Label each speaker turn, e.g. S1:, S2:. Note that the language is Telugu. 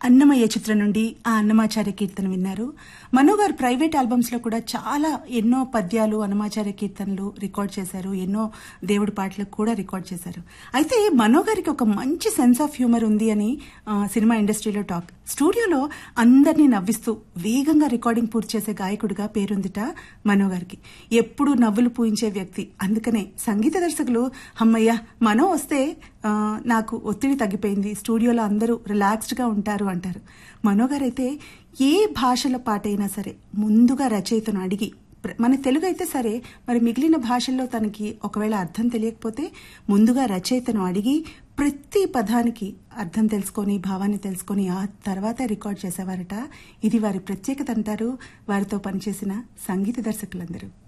S1: అన్నమయ్య చిత్రం నుండి ఆ అన్నమాచార్య కీర్తన విన్నారు మనో గారు ప్రైవేట్ ఆల్బమ్స్ లో కూడా చాలా ఎన్నో పద్యాలు అన్నమాచార్య కీర్తనలు రికార్డ్ చేశారు ఎన్నో దేవుడి పాటలకు కూడా రికార్డ్ చేశారు అయితే మనో గారికి ఒక మంచి సెన్స్ ఆఫ్ హ్యూమర్ ఉంది అని ఆ, సినిమా ఇండస్ట్రీలో టాక్ స్టూడియోలో అందరినీ నవ్విస్తూ వేగంగా రికార్డింగ్ పూర్తి చేసే గాయకుడిగా పేరుందిట మనో గారికి ఎప్పుడు నవ్వులు పూయించే వ్యక్తి అందుకనే సంగీత దర్శకులు అమ్మయ్య మనో వస్తే ఆ, నాకు ఒత్తిడి తగ్గిపోయింది స్టూడియోలో అందరూ రిలాక్స్డ్ గా ఉంటారు అంటారు మనో గారైతే ఏ భాషల పాటైనా సరే ముందుగా రచయితను అడిగి ప్ర- మన తెలుగు అయితే సరే మరి మిగిలిన భాషల్లో తనకి ఒకవేళ అర్థం తెలియకపోతే ముందుగా రచయితను అడిగి ప్రతి పదానికి అర్థం తెలుసుకొని భావాన్ని తెలుసుకొని ఆ తర్వాత రికార్డ్ చేసేవారట ఇది వారి ప్రత్యేకత అంటారు వారితో పనిచేసిన సంగీత దర్శకులందరూ